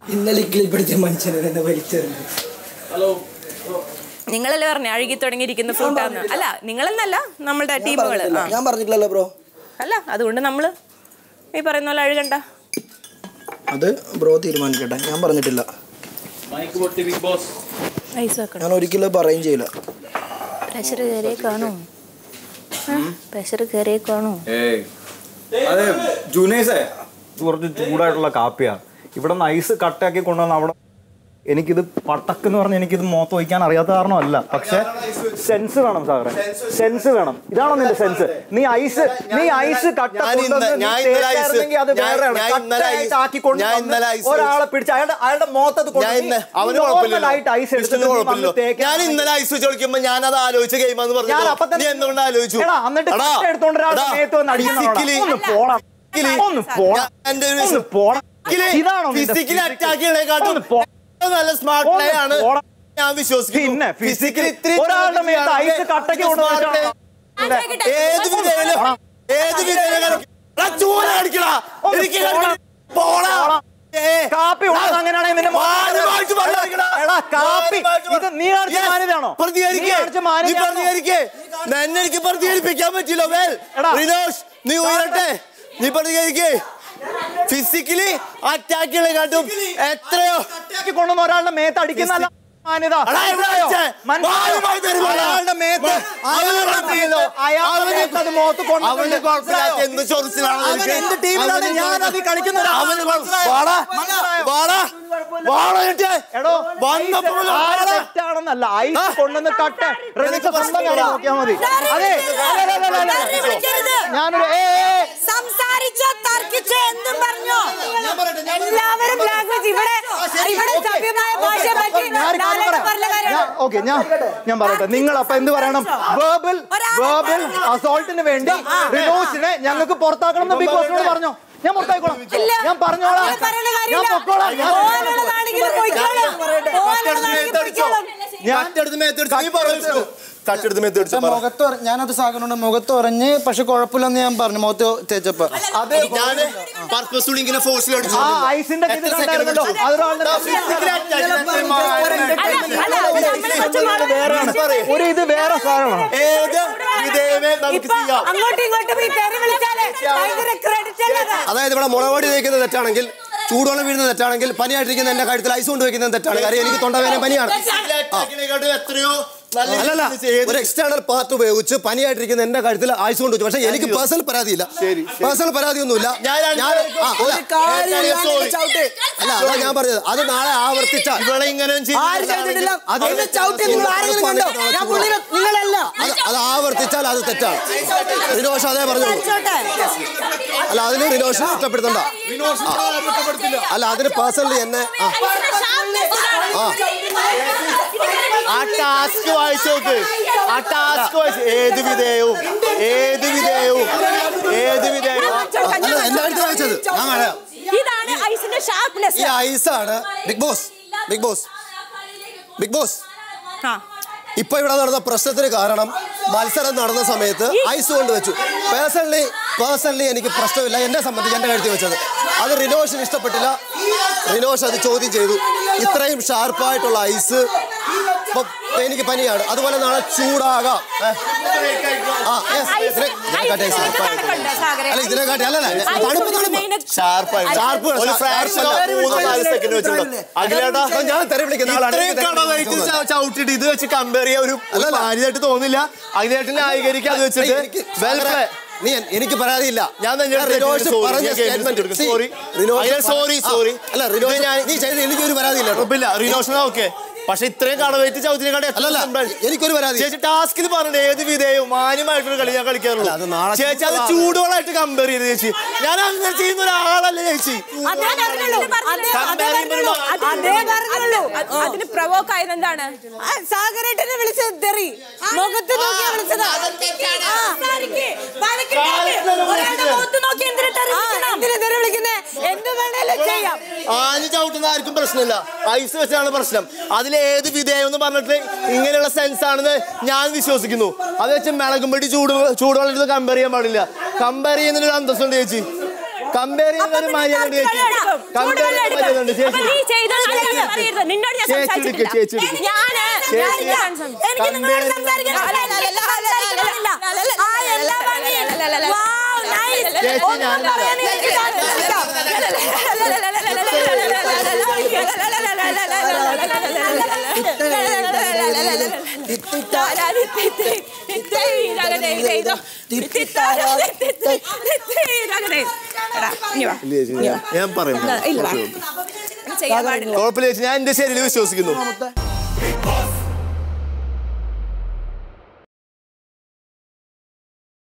ഇന്നലെ കീഴ്പ്പെടുത്തിയ മനുഷ്യനെ തന്നെ വലിച്ചെറിഞ്ഞു നിങ്ങളല്ലേ പറഞ്ഞ അഴുകി തുടങ്ങിയിരിക്കുന്ന ഫ്രൂട്ടാന്ന് അല്ല നിങ്ങളെന്നല്ല നമ്മളുടെ ഞാൻ ടീമുകൾ പറഞ്ഞിട്ടില്ല. ഞാൻ പറഞ്ഞിട്ടില്ലല്ലോ ബ്രോ അല്ല അതുകൊണ്ട് നമ്മള് ഈ പറയുന്ന പോലെ അഴുകണ്ട അത് ബ്രോ തീരുമാനിക്കട്ടെ ഞാൻ പറഞ്ഞിട്ടില്ല ഐസ് വെക്കണം ഞാൻ ഒരിക്കലും പറയുകയും ചെയ്യില്ല പ്രഷർ കയറിയേ കാണൂ പ്രഷർ കയറിയേ കാണൂ ഏയ് അതെ ജൂനേഴ്സേ ഇത് കുറച്ച് ചൂടായിട്ടുള്ള കാപ്പിയാ ഇവിടെ നിന്ന് ഐസ് കട്ടാക്കി കൊണ്ടുവന്ന് അവിടെ എനിക്കിത് പട്ടക്കെന്ന് പറഞ്ഞ് എനിക്കിത് മോത്ത് വയ്ക്കാൻ അറിയാത്ത കാരണമല്ല പക്ഷെ സെൻസ് വേണം സാറേ സെൻസ് വേണം ഇതാണോ നിന്റെ സെൻസ് നീ ഐസ് നീ ഐസ് കട്ട ഞാൻ ഇന്ന- കൊണ്ടുവന്ന് നീ ഞാൻ ഇന്നലെ ഐസ് തേച്ചായിരുന്നെങ്കിൽ അത് ഞാൻ- വേറെയാണ്. ഞാൻ ഇന്നലെ കട്ടയായിട്ട് ഐസ് ആക്കി കൊണ്ടുവന്ന് ഞാൻ ഇന്നലെ ഐസ് ഒരാളെ പിടിച്ച് അയാളുടെ അയാളുടെ മോത്തത് ഞാൻ ഇന്ന് അവന് കുഴപ്പമില്ലല്ലോ വിഷ്ണുവിന് കുഴപ്പമില്ലല്ലോ ഞാൻ ഇന്നലെ ഐസ് വെച്ച് കളിക്കുമ്പോ ഞാൻ അത് ആലോചിച്ച ഗെയിമാന്ന് ഞാൻ അപ്പൊ പറഞ്ഞു തന്നെ- നീ എന്തുകൊണ്ട് ആലോചിച്ചു എടാ, എന്നിട്ട് എടാ, കട്ട എടുത്തോണ്ട് ഒരാളുടെ എടാ, മേത്ത് വന്ന് അടിക്കുന്നതാണോ? physically- ഒന്ന് പോടാ. physically- ഒന്ന് പോടാ. ഞാൻ എൻ്റെ ഒരു ഒന്ന് പോടാ. ഇതാണോ നിന്റെ ഫിസിക്കലി physical? അറ്റാക്ക് ചെയ്യണേക്കാട്ടും ഒന്ന് പോ- നല്ല സ്മാർട്ട് ഒന്ന് പ്ലേ ആണ് പോടാ. ഞാൻ വിശ്വസിക്കുന്നു പിന്നെ ഫിസിക്കലി ഇത്തിരി ഒരാളുടെ മേത്ത് ഐസ് കട്ടയ്ക്ക് കൊണ്ടുവന്നിട്ടാണ് ഏത് വിധേയനും ഏത് വിധേയനും ചൂല കളിക്കടാ ഒന്ന് എനിക്ക് പോടാ. കളിക്കണം. പോടാ ഏ, കാപ്പി ഉള്ളത് അങ്ങനെയാണെങ്കിൽ നിന്റെ മാന്യമായിട്ട് വെള്ളം അടിക്കടാ. എടാ കാപ്പി മാന്യമായിട്ട് ഇത് നീ കാണിച്ച Yes. മാന്യതയാണോ പ്രതികരിക്ക്. നീ കാണിച്ച നീ മാന്യതയാണോ? പ്രതികരിക്ക്. എന്നെ എനിക്ക് പ്രതികരിപ്പിക്കാൻ പറ്റില്ല വേൽ എടാ. റിനോഷ് നീ ഉയരട്ടെ നീ പ്രതികരിക്ക് ഫിസിക്കലി അറ്റാക്ക് ചെയ്യണേക്കാട്ടും എത്രയോ കട്ടയാക്കി കൊണ്ടുവന്ന ഒരാളുടെ മേത്ത് അടിക്കുന്നല്ല മാന്യത എടാ, ഇവിടെ വെച്ചേ. വായുമായി തരുമോ? അയാളുടെ മേത്ത് അവന് കുഴപ്പമില്ലല്ലോ. അയാളുടെ അവന് മേത്ത് അത് മോത്ത് കൊണ്ടുവന്നിട്ട് അവന് കുഴപ്പമില്ലാത്ത എന്ത് ചൊറിച്ചിലാണ് അവൻ നിനക്ക്? എന്റെ ടീമിലാണ് അവന് ഞാൻ കുഴപ്പം- അതിൽ കളിക്കുന്ന ഒരാളാ. അവന് കുഴപ്പം- വാടാ. വാടാ. വാടാ ഇങ്ങോട്ട്. എടോ വന്നപ്പോ മുതൽ ആരെ വാടാ. തെറ്റാണെന്നല്ല ഐസ് കൊണ്ടുവന്ന് കട്ട റെഡിക്ക് സ്വന്തം കാര്യം നോക്കിയാൽ മതി അതെ അല്ല, അല്ല, അല്ല, അല്ല. ഞാനൊരു ഏ ഏ, ഏ. സംസാരിച്ചോ തർക്കിച്ചോ എന്തും പറഞ്ഞോ എല്ലാവരും ലാംഗ്വേജ് ഇവിടെ ഇവിടെ സഭ്യമായ ഭാഷയെ പറ്റി ഞാൻ ഒരു കാര്യം നാലായിട്ട് പറഞ്ഞ പറയാം. കാര്യമാണ്. ഞാൻ- ഓക്കെ ഞാൻ ഞാൻ പറയട്ടെ നിങ്ങൾ അപ്പൊ എന്ത് പറയണം വേർബൽ വേർബൽ അസോൾട്ടിന് വേണ്ടി റിനോസിനെ ഞങ്ങൾക്ക് പുറത്താക്കണം എന്ന് ബിഗ് ബോസിനോട് പറഞ്ഞോ ഞാൻ പുറത്തായിക്കോളാം ഇല്ല. ഞാൻ പറഞ്ഞോളാം അങ്ങനെ പറയേണ്ട ഞാൻ കാര്യമില്ല. പൊക്കോളാം ഞാൻ പോകാനുള്ളതാണെങ്കിലും പോയിക്കോളും. പോകാനുള്ളതാണെങ്കിലും പോയിക്കോളും. ഞാൻ തട്ടെടുത്ത് മേത്തടിച്ചു. നീ പറഞ്ഞു. തട്ടെടുത്ത് മേത്തടിച്ചു. പറ. മുഖത്ത് ഉറ- ഞാനത് സാധനമുണ്ട് മുഖത്ത് ഉറഞ്ഞ് പക്ഷെ കുഴപ്പമില്ലെന്ന് ഞാൻ പറഞ്ഞു മുഖത്ത് തേച്ചപ്പോ അത് ഞാന് purposefully ഇങ്ങനെ force ൽ അടിച്ചു. ആ ഐസിന്റെ ഇത് എത്ര second കണ്ടായിരുന്നല്ലോ പിടിച്ചു? അതൊരാളുടെ Physically attack ചെയ്ത അല്ല, അല്ല, അത് നമ്മള് കുറച്ച് മാറി വേറെയാണ് ഒരു ഇത് വേറെ സാധനമാണ് ഏത് വിധേയനെ നമുക്ക് ഇപ്പൊ ചെയ്യാം അങ്ങോട്ടും ഇങ്ങോട്ടും ഈ പേര് വിളിച്ചാലേ ഭയങ്കര ക്രെഡിറ്റ് അല്ലത് അതായത് ഇവിടെ മുളകടി തേക്കുന്നത് തെറ്റാണെങ്കിൽ ചൂടുവെള്ളം വീഴുന്നത് തെറ്റാണെങ്കിൽ പനിയായിട്ടിരിക്കുന്ന എന്റെ കഴുത്തിൽ ഐസ് കൊണ്ട് വെക്കുന്നത് തെറ്റാണ് കാര്യം എനിക്ക് തൊണ്ടവേദന പനിയാണ് എത്രയോ അല്ലല്ല ഒരു എക്സ്റ്റേണൽ പാർട്ട് ഉപയോഗിച്ച് പനിയായിട്ടിരിക്കുന്ന എന്റെ കഴുത്തിൽ ഐസ് കൊണ്ട് വെച്ചു പക്ഷെ എനിക്ക് പേഴ്സണൽ പരാതിയില്ല പേഴ്സണൽ പരാതിയൊന്നുമില്ല ഞാൻ ആ, അല്ല. അല്ല അതാ ഞാൻ പറഞ്ഞത് അത് നാളെ ആവർത്തിച്ചാൽ ഇവിടെ ഇങ്ങനെ ആര് ചെയ്തിട്ടില്ല എന്നെ ചവിട്ടി നിങ്ങൾ ആരെങ്കിലും കണ്ടോ ഞാൻ പുള്ളിനെ നിങ്ങളല്ല അത് അത് ആവർത്തിച്ചാൽ അത് തെറ്റാണ് റിനോഷ് അതേ പറഞ്ഞോളൂ കളിച്ചോട്ടെ അല്ല അതിന് റിനോഷ് ഇഷ്ടപ്പെടുത്തണ്ട അല്ല അതിന് പേഴ്സണലി എന്നെ ആ ആ ടാസ്ക് വായിച്ചു നോക്ക് ആ ടാസ്ക് വായിച്ചു ഏത് വിധേയവും ഏത് വിധേയവും ഏത് വിധേയവും അല്ല എന്റെ അടുത്ത് വായിച്ചത് ഞാൻ പറയാം ഇതാണ് ഐസിന്റെ ഷാർപ്നെസ് ഈ ഐസാണ് Bigg Boss Bigg Boss Bigg Boss ഇപ്പൊ ഇവിടെ നടന്ന പ്രശ്നത്തിന് കാരണം മത്സരം നടന്ന സമയത്ത് ഐസ് കൊണ്ട് വെച്ചു പേഴ്സണലി പേഴ്സണലി എനിക്ക് പ്രശ്നമില്ല എന്നെ സംബന്ധിച്ച് എന്റെ കഴുത്തി വെച്ചത് അത് റിനോഷിന് ഇഷ്ടപ്പെട്ടില്ല റിനോഷ് അത് ചോദ്യം ചെയ്തു ഇത്രയും ഷാർപ്പായിട്ടുള്ള ഐസ് ഇപ്പൊ എനിക്ക് പനിയാണ് അതുപോലെ നാളെ ചൂടാകാം ഏ? ആ yes. ഇതിനെ- ഇതിനെക്കാട്ടി ice ഷാർപ്പായിട്ടുള്ള. അല്ല ഇതിനെക്കാട്ടി അല്ലല്ല തണുപ്പ് തണുപ്പ് ഷാർപ്പായിട്ട് ഷാർപ്പ് ഒരു fraction of മൂന്നോ നാല് second വെച്ചിട്ടുള്ളൂ. അഖിലേട്ടാ ഞാൻ തെറി വിളിക്കുന്ന ആളാണ് ഇത്രയും എനിക്ക് തെറി കടവായിട്ട് വിളിക്കുന്നത് ച- ചവിട്ടിട്ട് ഇത് വെച്ച് കമ്പയർ ചെയ്യാൻ ഒരു അല്ലല്ല. മാന്യമായിട്ട് തോന്നില്ല അതിനായിട്ട് ന്യായീകരിക്കുക അത് വെച്ചിട്ട് എനിക്ക് well play. നീ എനിക്ക് പരാതിയില്ല ഞാൻ തന്നെ റിനോഷ് sorry, പറഞ്ഞ ഞാൻ കേൾക്കുന്നു. Statement Sorry. അതിന് sorry, sorry. അല്ല റിനോഷ് ഇത് ഞാൻ- നീ ചെയ്ത് എനിക്കൊരു പരാതിയില്ല കേട്ടോ. കുഴപ്പമില്ല റിനോഷന ഓക്കെ പക്ഷെ ഇത്രയും കടവയറ്റ് ചവിട്ടിനെക്കാട്ടി അല്ലല്ല, എനിക്കൊരു പരാതി. ചേച്ചി ടാസ്കിൽ പറഞ്ഞിട്ട് ഏത് വിധേയവും മാന്യമായിട്ടൊരു കളി ഞാൻ കളിക്കാറുള്ളൂ അല്ല, അത് നാളെ ചേച്ചി അത് ചൂടുവെള്ളമായിട്ട് കമ്പയർ ചെയ്ത് ചേച്ചി ഞാൻ അങ്ങനെ ചെയ്യുന്ന ഒരാളല്ല ചേച്ചി അതേ പറഞ്ഞുള്ളൂ അതേ അതേ പറഞ്ഞുള്ളൂ അതേ പറഞ്ഞുള്ളൂ അതിന് പ്രവോക്ക് ആയത് എന്താണ് ആ, സാഗരേട്ടനെ വിളിച്ചത് തെറി മുഖത്ത് നോക്കിയാ വിളിച്ചത് ആ. ഒരാളുടെ മുഖത്ത് നോക്കി എന്തിനാ തെറി വിളിക്കണം? എന്തിനാ തെറി വിളിക്കുന്നെ? എന്ത് വേണേലും ചെയ്യാം ആഞ്ഞ് ചവിട്ടുന്ന ആർക്കും പ്രശ്നമില്ല ഐസ് വെച്ചാണ് പ്രശ്നം അതിൽ ഏത് വിധേയം എന്ന് പറഞ്ഞിട്ട് ഇങ്ങനെയുള്ള സെൻസ് ആണെന്ന് ഞാൻ വിശ്വസിക്കുന്നു അത് വെച്ച് മിളകുമ്പടി ചൂട് ചൂടുവെള്ളം കമ്പയർ ചെയ്യാൻ പാടില്ല കമ്പയർ ചെയ്യുന്നതിന് ഒരു അന്തസ്സുണ്ട് ചേച്ചി കമ്പയർ ചെയ്യുന്ന ഒരു മര്യാദ ചേച്ചി കമ്പയർ ചെയ്യുന്ന മര്യാദ ഉണ്ട് ചേച്ചി നീ ചെയ്തത് നല്ലതാണെന്ന് പറയരുത്. നിന്നോട് ഞാൻ ചേച്ചി സംസാരിച്ചിട്ടില്ല. എടുക്ക്, ചേച്ചി എടുക്ക്. ഞാന് ചേച്ചി ഞാൻ സംസാരിച്ചു. എനിക്ക് നിങ്ങളോട് സംസാരിക്കാൻ സംസാരിക്കണമെന്നില്ല. ആ, എല്ലാ ഭംഗിയും. Wow, nice. ചേച്ചി, ഒന്നും ഞാൻ പറയാൻ എനിക്ക് സംസാരിക്കാം. ഇല്ല ചേച്ചി ഞാൻ- ഞാൻ പറയും ചെയ്യാൻ പാടില്ല കുഴപ്പമില്ല ചേച്ചി ഞാൻ എന്റെ ശരിയിൽ വിശ്വസിക്കുന്നു